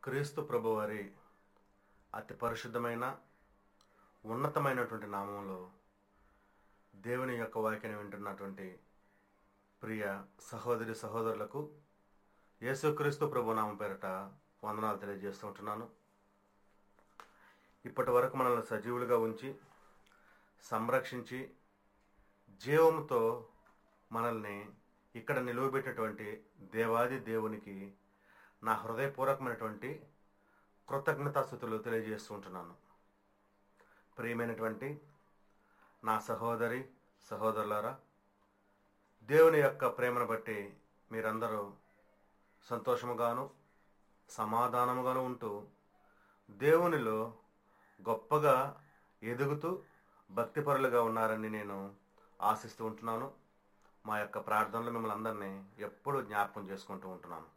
క్రీస్తు ప్రభువారి అతి పరిశుద్ధమైన ఉన్నతమైనటువంటి నామంలో దేవుని యొక్క వాక్యాన్ని వింటున్నటువంటి ప్రియ సహోదరి సహోదరులకు యేసుక్రీస్తు ప్రభు నామం పేరట వందనాలు తెలియజేస్తూ ఉంటున్నాను ఇప్పటి వరకు మనల్ని సజీవులుగా ఉంచి సంరక్షించి జీవముతో మనల్ని ఇక్కడ నిలువబెట్టినటువంటి దేవాది దేవునికి నా హృదయపూర్వకమైనటువంటి కృతజ్ఞతాస్థుతులు తెలియజేస్తూ ఉంటున్నాను ప్రియమైనటువంటి నా సహోదరి సహోదరులారా దేవుని యొక్క ప్రేమను బట్టి మీరందరూ సంతోషముగాను సమాధానముగాను ఉంటూ దేవునిలో గొప్పగా ఎదుగుతూ భక్తిపరులుగా ఉన్నారని నేను ఆశిస్తూ ఉంటున్నాను మా యొక్క ప్రార్థనలు మిమ్మల్ని అందరినీ ఎప్పుడూ జ్ఞాపకం చేసుకుంటూ ఉంటున్నాను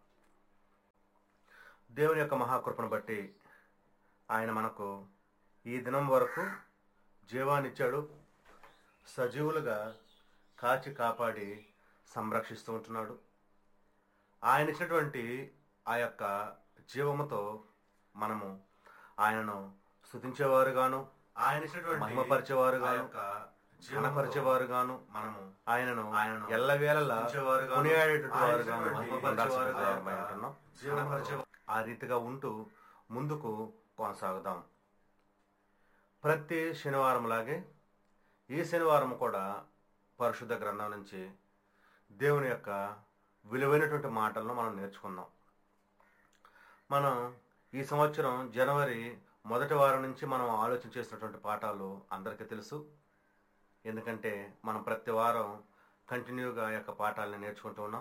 దేవుని యొక్క మహాకృపను బట్టి ఆయన మనకు ఈ దినం వరకు జీవాన్నిచ్చాడు సజీవులుగా కాచి కాపాడి సంరక్షిస్తూ ఉంటున్నాడు ఆయన ఇచ్చినటువంటి ఆ యొక్క జీవముతో మనము ఆయనను స్థుతించేవారుగాను ఆయన ఇచ్చినటువంటి మహిమపరిచేవారుగాను ఘనపరిచేవారుగాను మనము ఆయనను ఆయనను ఎల్లవేళలా కొనియాడేటటువంటి వారుగాను ఉండాల్సిందిగా ఉంటున్నాం. ఆ రీతిగా ఉంటూ ముందుకు కొనసాగుదాం ప్రతి శనివారం లాగే ఈ శనివారం కూడా పరిశుద్ధ గ్రంథం నుంచి దేవుని యొక్క విలువైనటువంటి మాటలను మనం నేర్చుకుందాం మనం ఈ సంవత్సరం జనవరి మొదటి వారం నుంచి మనం ఆలోచన చేసినటువంటి పాఠాలు అందరికీ తెలుసు ఎందుకంటే మనం ప్రతి వారం కంటిన్యూగా ఆ యొక్క పాఠాలను నేర్చుకుంటూ ఉన్నాం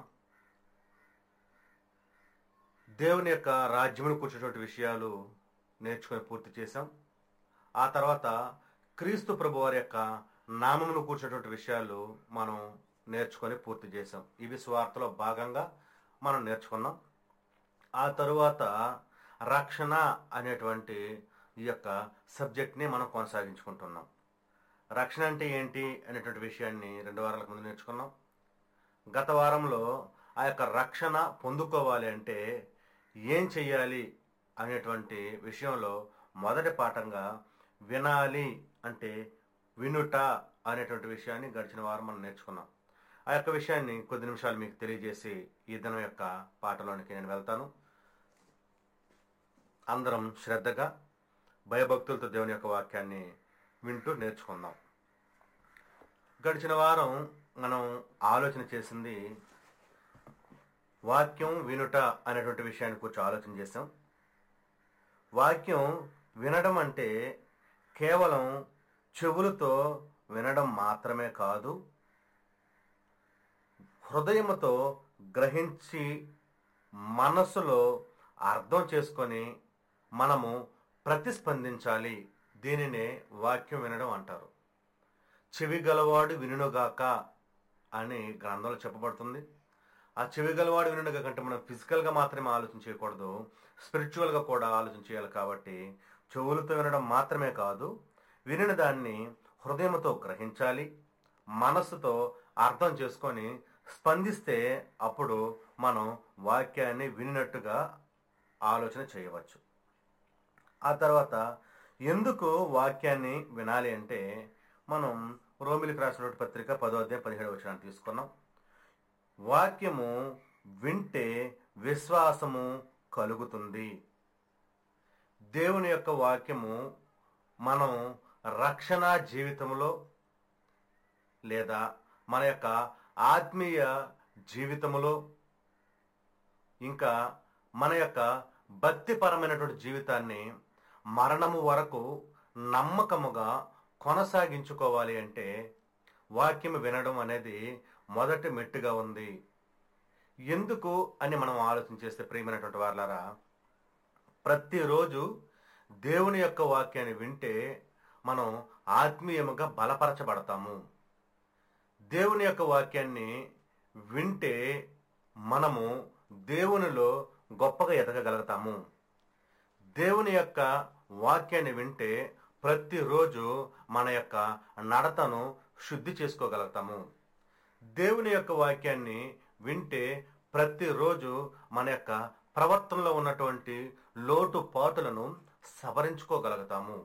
దేవుని యొక్క రాజ్యమును కూర్చున్నటువంటి విషయాలు నేర్చుకొని పూర్తి చేశాం ఆ తర్వాత క్రీస్తు ప్రభు వారి యొక్క నామమును కూర్చున్నటువంటి విషయాలు మనం నేర్చుకొని పూర్తి చేశాం ఇవి స్వార్థలో భాగంగా మనం నేర్చుకున్నాం ఆ తరువాత రక్షణ అనేటువంటి ఈ యొక్క సబ్జెక్ట్ని మనం కొనసాగించుకుంటున్నాం రక్షణ అంటే ఏంటి అనేటువంటి విషయాన్ని రెండు వారాల ముందు నేర్చుకున్నాం గత వారంలో ఆ యొక్క రక్షణ పొందుకోవాలి అంటే ఏం చెయ్యాలి అనేటువంటి విషయంలో మొదటి పాఠంగా వినాలి అంటే వినుట అనేటువంటి విషయాన్ని గడిచిన వారం మనం నేర్చుకున్నాం ఆ యొక్క విషయాన్ని కొద్ది నిమిషాలు మీకు తెలియజేసి ఈ దినం యొక్క పాటలోనికి నేను వెళ్తాను అందరం శ్రద్ధగా భయభక్తులతో దేవుని యొక్క వాక్యాన్ని వింటూ నేర్చుకుందాం గడిచిన వారం మనం ఆలోచన చేసింది వాక్యం వినుట అనేటువంటి విషయాన్ని కూర్చో ఆలోచన చేసాం వాక్యం వినడం అంటే కేవలం చెవులతో వినడం మాత్రమే కాదు హృదయముతో గ్రహించి మనసులో అర్థం చేసుకొని మనము ప్రతిస్పందించాలి దీనినే వాక్యం వినడం అంటారు చెవి గలవాడు వినుగాక అని గ్రంథంలో చెప్పబడుతుంది ఆ చెవి గలవాడు వినుగా కంటే మనం ఫిజికల్గా మాత్రమే ఆలోచన చేయకూడదు స్పిరిచువల్గా కూడా ఆలోచన చేయాలి కాబట్టి చెవులతో వినడం మాత్రమే కాదు వినిన దాన్ని హృదయంతో గ్రహించాలి మనస్సుతో అర్థం చేసుకొని స్పందిస్తే అప్పుడు మనం వాక్యాన్ని వినినట్టుగా ఆలోచన చేయవచ్చు ఆ తర్వాత ఎందుకు వాక్యాన్ని వినాలి అంటే మనం రోమిలికి రాసినటువంటి పత్రిక పదో అధ్యాయం పదిహేడు వచ్చిన తీసుకున్నాం వాక్యము వింటే విశ్వాసము కలుగుతుంది దేవుని యొక్క వాక్యము మనం రక్షణ జీవితంలో లేదా మన యొక్క ఆత్మీయ జీవితంలో ఇంకా మన యొక్క భక్తిపరమైనటువంటి జీవితాన్ని మరణము వరకు నమ్మకముగా కొనసాగించుకోవాలి అంటే వాక్యం వినడం అనేది మొదటి మెట్టుగా ఉంది ఎందుకు అని మనం ఆలోచన చేస్తే ప్రియమైనటువంటి వారులారా ప్రతిరోజు దేవుని యొక్క వాక్యాన్ని వింటే మనం ఆత్మీయముగా బలపరచబడతాము దేవుని యొక్క వాక్యాన్ని వింటే మనము దేవునిలో గొప్పగా ఎదగగలుగుతాము దేవుని యొక్క వాక్యాన్ని వింటే ప్రతిరోజు మన యొక్క నడతను శుద్ధి చేసుకోగలుగుతాము దేవుని యొక్క వాక్యాన్ని వింటే ప్రతిరోజు మన యొక్క ప్రవర్తనలో ఉన్నటువంటి లోటు పాటులను సవరించుకోగలుగుతాము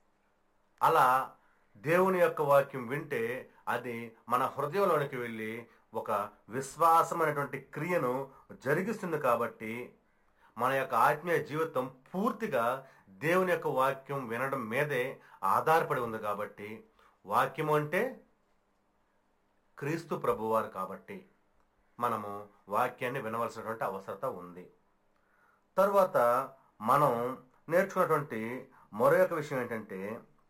అలా దేవుని యొక్క వాక్యం వింటే అది మన హృదయంలోనికి వెళ్ళి ఒక విశ్వాసమైనటువంటి క్రియను జరిగిస్తుంది కాబట్టి మన యొక్క ఆత్మీయ జీవితం పూర్తిగా దేవుని యొక్క వాక్యం వినడం మీదే ఆధారపడి ఉంది కాబట్టి వాక్యం అంటే క్రీస్తు ప్రభువారు కాబట్టి మనము వాక్యాన్ని వినవలసినటువంటి అవసరత ఉంది తరువాత మనం నేర్చుకున్నటువంటి మరో యొక్క విషయం ఏంటంటే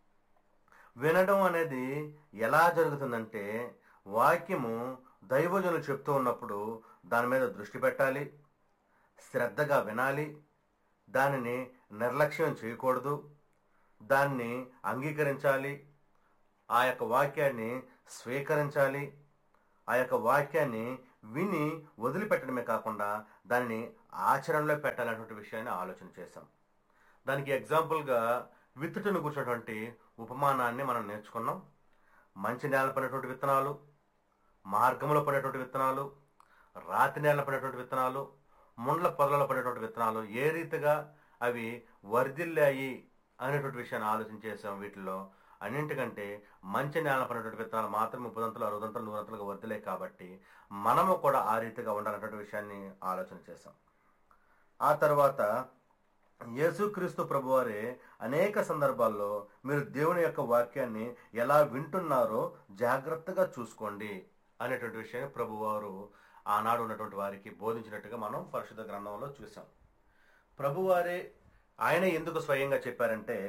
వినడం అనేది ఎలా జరుగుతుందంటే వాక్యము దైవజనులు చెప్తూ ఉన్నప్పుడు దాని మీద దృష్టి పెట్టాలి శ్రద్ధగా వినాలి దానిని నిర్లక్ష్యం చేయకూడదు దాన్ని అంగీకరించాలి ఆ యొక్క వాక్యాన్ని స్వీకరించాలి ఆ యొక్క వాక్యాన్ని విని వదిలిపెట్టడమే కాకుండా దానిని ఆచరణలో పెట్టాలనేటువంటి విషయాన్ని ఆలోచన చేశాం దానికి ఎగ్జాంపుల్గా విత్తుటను కూర్చున్నటువంటి ఉపమానాన్ని మనం నేర్చుకున్నాం మంచి నేల పడినటువంటి విత్తనాలు మార్గంలో పడేటువంటి విత్తనాలు రాతి నేల పడేటువంటి విత్తనాలు ముండ్ల పొదలలో పడేటువంటి విత్తనాలు ఏ రీతిగా అవి వర్ధిల్లాయి అనేటువంటి విషయాన్ని ఆలోచన చేసాం వీటిలో అన్నింటికంటే మంచి నేల పడినటువంటి విత్తనాలు మాత్రం ముప్పదంతలు అరవదంతలు నూరంతలుగా వర్ధిలే కాబట్టి మనము కూడా ఆ రీతిగా ఉండాలన్నటువంటి విషయాన్ని ఆలోచన చేసాం ఆ తర్వాత యేసుక్రీస్తు ప్రభువారే అనేక సందర్భాల్లో మీరు దేవుని యొక్క వాక్యాన్ని ఎలా వింటున్నారో జాగ్రత్తగా చూసుకోండి అనేటువంటి విషయాన్ని ప్రభువారు ఆనాడు ఉన్నటువంటి వారికి బోధించినట్టుగా మనం పరిశుద్ధ గ్రంథంలో చూసాం ప్రభువారే ఆయన ఎందుకు స్వయంగా చెప్పారంటే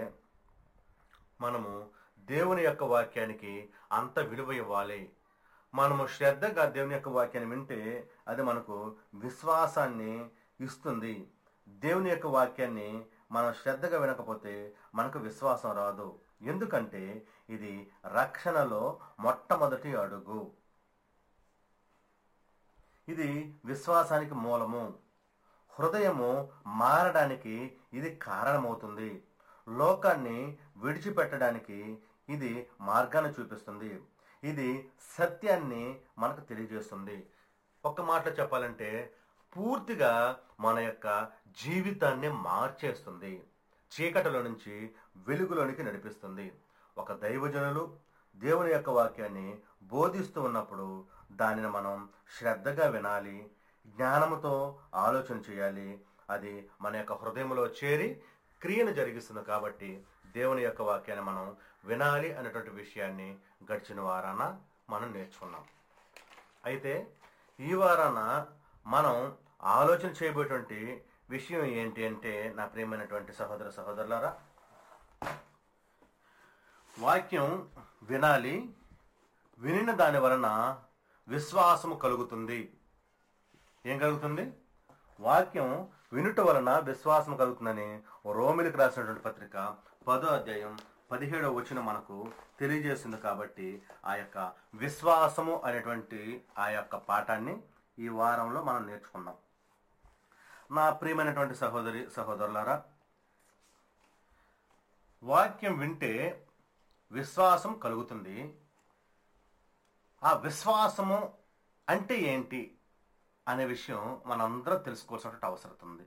మనము దేవుని యొక్క వాక్యానికి అంత విలువ ఇవ్వాలి మనము శ్రద్ధగా దేవుని యొక్క వాక్యాన్ని వింటే అది మనకు విశ్వాసాన్ని ఇస్తుంది దేవుని యొక్క వాక్యాన్ని మనం శ్రద్ధగా వినకపోతే మనకు విశ్వాసం రాదు ఎందుకంటే ఇది రక్షణలో మొట్టమొదటి అడుగు ఇది విశ్వాసానికి మూలము హృదయము మారడానికి ఇది కారణమవుతుంది లోకాన్ని విడిచిపెట్టడానికి ఇది మార్గాన్ని చూపిస్తుంది ఇది సత్యాన్ని మనకు తెలియజేస్తుంది ఒక్క మాటలో చెప్పాలంటే పూర్తిగా మన యొక్క జీవితాన్ని మార్చేస్తుంది చీకటిలో నుంచి వెలుగులోనికి నడిపిస్తుంది ఒక దైవజనులు దేవుని యొక్క వాక్యాన్ని బోధిస్తూ ఉన్నప్పుడు దానిని మనం శ్రద్ధగా వినాలి జ్ఞానముతో ఆలోచన చేయాలి అది మన యొక్క హృదయంలో చేరి క్రియను జరిగిస్తుంది కాబట్టి దేవుని యొక్క వాక్యాన్ని మనం వినాలి అనేటువంటి విషయాన్ని గడిచిన వారాన మనం నేర్చుకున్నాం అయితే ఈ వారాన మనం ఆలోచన చేయబోయేటువంటి విషయం ఏంటి అంటే నా ప్రియమైనటువంటి సహోదర సహోదరులారా వాక్యం వినాలి వినిన దాని వలన విశ్వాసము కలుగుతుంది ఏం కలుగుతుంది వాక్యం వినుట వలన విశ్వాసం కలుగుతుందని రోమిలికి రాసినటువంటి పత్రిక పదో అధ్యాయం పదిహేడవ వచ్చిన మనకు తెలియజేస్తుంది కాబట్టి ఆ యొక్క విశ్వాసము అనేటువంటి ఆ యొక్క పాఠాన్ని ఈ వారంలో మనం నేర్చుకున్నాం నా ప్రియమైనటువంటి సహోదరి సహోదరులారా వాక్యం వింటే విశ్వాసం కలుగుతుంది ఆ విశ్వాసము అంటే ఏంటి అనే విషయం మనందరం తెలుసుకోవాల్సినటువంటి అవసరం ఉంది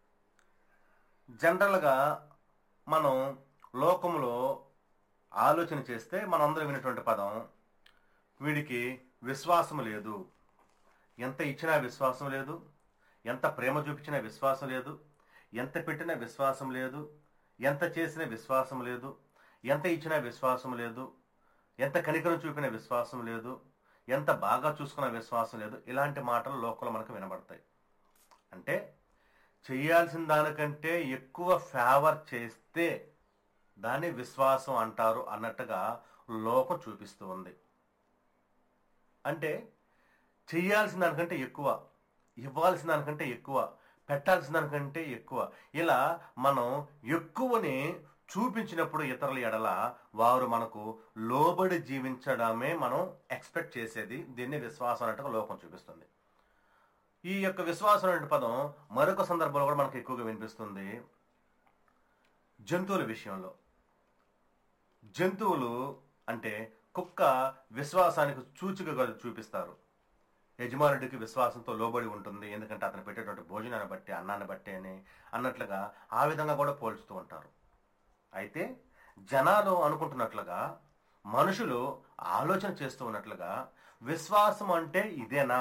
జనరల్గా మనం లోకంలో ఆలోచన చేస్తే మనందరం వినేటువంటి పదం వీడికి విశ్వాసం లేదు ఎంత ఇచ్చినా విశ్వాసం లేదు ఎంత ప్రేమ చూపించినా విశ్వాసం లేదు ఎంత పెట్టినా విశ్వాసం లేదు ఎంత చేసినా విశ్వాసం లేదు ఎంత ఇచ్చినా విశ్వాసం లేదు ఎంత కనికరం చూపిన విశ్వాసం లేదు ఎంత బాగా చూసుకున్న విశ్వాసం లేదు ఇలాంటి మాటలు లోకంలో మనకు వినబడతాయి అంటే చేయాల్సిన దానికంటే ఎక్కువ ఫేవర్ చేస్తే దాన్ని విశ్వాసం అంటారు అన్నట్టుగా లోకం చూపిస్తూ ఉంది అంటే చేయాల్సిన దానికంటే ఎక్కువ ఇవ్వాల్సిన దానికంటే ఎక్కువ పెట్టాల్సిన దానికంటే ఎక్కువ ఇలా మనం ఎక్కువని చూపించినప్పుడు ఇతరుల ఎడల వారు మనకు లోబడి జీవించడమే మనం ఎక్స్పెక్ట్ చేసేది దీన్ని విశ్వాసం అన్నట్టుగా లోకం చూపిస్తుంది ఈ యొక్క విశ్వాసం అనే పదం మరొక సందర్భంలో కూడా మనకు ఎక్కువగా వినిపిస్తుంది జంతువుల విషయంలో జంతువులు అంటే కుక్క విశ్వాసానికి సూచికగా చూపిస్తారు యజమానుడికి విశ్వాసంతో లోబడి ఉంటుంది ఎందుకంటే అతను పెట్టేటువంటి భోజనాన్ని బట్టి అన్నాన్ని బట్టి అని అన్నట్లుగా ఆ విధంగా కూడా పోల్చుతూ ఉంటారు అయితే జనాలు అనుకుంటున్నట్లుగా మనుషులు ఆలోచన చేస్తూ ఉన్నట్లుగా విశ్వాసం అంటే ఇదేనా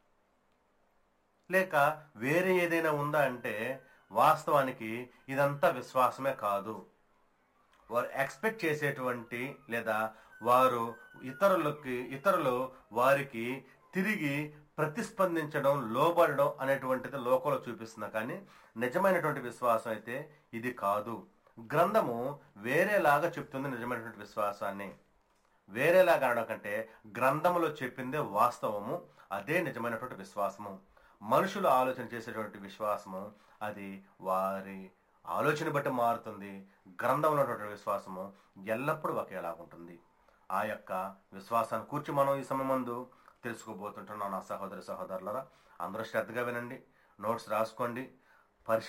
లేక వేరే ఏదైనా ఉందా అంటే వాస్తవానికి ఇదంతా విశ్వాసమే కాదు వారు ఎక్స్పెక్ట్ చేసేటువంటి లేదా వారు ఇతరులకి ఇతరులు వారికి తిరిగి ప్రతిస్పందించడం లోబడడం అనేటువంటిది లోకంలో చూపిస్తుంది కానీ నిజమైనటువంటి విశ్వాసం అయితే ఇది కాదు గ్రంథము వేరేలాగా చెప్తుంది నిజమైనటువంటి విశ్వాసాన్ని వేరేలాగా అనడం కంటే గ్రంథములో చెప్పిందే వాస్తవము అదే నిజమైనటువంటి విశ్వాసము మనుషులు ఆలోచన చేసేటువంటి విశ్వాసము అది వారి ఆలోచన బట్టి మారుతుంది గ్రంథంలో ఉన్నటువంటి విశ్వాసము ఎల్లప్పుడూ ఒకేలా ఉంటుంది ఆ యొక్క విశ్వాసాన్ని కూర్చి మనం ఈ సమయం ముందు తెలుసుకోబోతుంటున్నాం నా సహోదరి సహోదరులరా అందరూ శ్రద్ధగా వినండి నోట్స్ రాసుకోండి